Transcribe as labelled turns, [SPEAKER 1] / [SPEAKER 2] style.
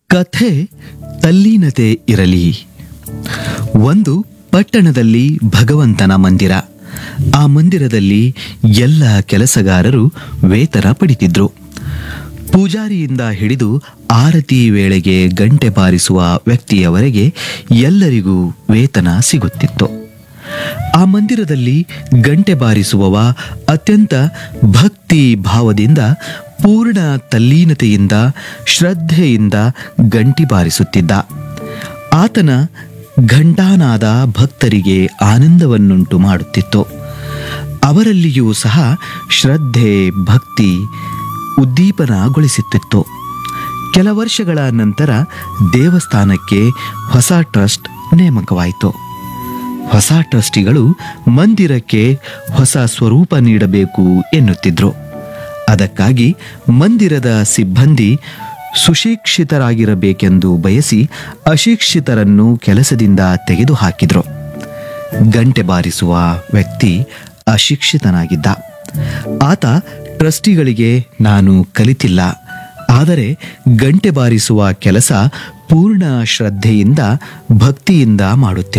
[SPEAKER 1] ಕಥೆ ತಲ್ಲೀನತೆ ಇರಲಿ ಒಂದು ಪಟ್ಟಣದಲ್ಲಿ ಭಗವಂತನ ಮಂದಿರ ಆ ಮಂದಿರದಲ್ಲಿ ಎಲ್ಲ ಕೆಲಸಗಾರರು ವೇತನ ಪಡಿತಿದ್ರು ಪೂಜಾರಿಯಿಂದ ಹಿಡಿದು ಆರತಿ ವೇಳೆಗೆ ಗಂಟೆ ಬಾರಿಸುವ ವ್ಯಕ್ತಿಯವರೆಗೆ ಎಲ್ಲರಿಗೂ ವೇತನ ಸಿಗುತ್ತಿತ್ತು ಆ ಮಂದಿರದಲ್ಲಿ ಗಂಟೆ ಬಾರಿಸುವವ ಅತ್ಯಂತ ಭಕ್ತಿ ಭಾವದಿಂದ ಪೂರ್ಣ ತಲ್ಲೀನತೆಯಿಂದ ಶ್ರದ್ಧೆಯಿಂದ ಗಂಟಿ ಬಾರಿಸುತ್ತಿದ್ದ ಆತನ ಘಂಟಾನಾದ ಭಕ್ತರಿಗೆ ಆನಂದವನ್ನುಂಟು ಮಾಡುತ್ತಿತ್ತು ಅವರಲ್ಲಿಯೂ ಸಹ ಶ್ರದ್ಧೆ ಭಕ್ತಿ ಉದ್ದೀಪನಗೊಳಿಸುತ್ತಿತ್ತು ಕೆಲ ವರ್ಷಗಳ ನಂತರ ದೇವಸ್ಥಾನಕ್ಕೆ ಹೊಸ ಟ್ರಸ್ಟ್ ನೇಮಕವಾಯಿತು ಹೊಸ ಟ್ರಸ್ಟಿಗಳು ಮಂದಿರಕ್ಕೆ ಹೊಸ ಸ್ವರೂಪ ನೀಡಬೇಕು ಎನ್ನುತ್ತಿದ್ರು ಅದಕ್ಕಾಗಿ ಮಂದಿರದ ಸಿಬ್ಬಂದಿ ಸುಶಿಕ್ಷಿತರಾಗಿರಬೇಕೆಂದು ಬಯಸಿ ಅಶಿಕ್ಷಿತರನ್ನು ಕೆಲಸದಿಂದ ತೆಗೆದುಹಾಕಿದ್ರು ಗಂಟೆ ಬಾರಿಸುವ ವ್ಯಕ್ತಿ ಅಶಿಕ್ಷಿತನಾಗಿದ್ದ ಆತ ಟ್ರಸ್ಟಿಗಳಿಗೆ ನಾನು ಕಲಿತಿಲ್ಲ ಆದರೆ ಗಂಟೆ ಬಾರಿಸುವ ಕೆಲಸ ಪೂರ್ಣ ಶ್ರದ್ಧೆಯಿಂದ ಭಕ್ತಿಯಿಂದ ಮಾಡುತ್ತೇನೆ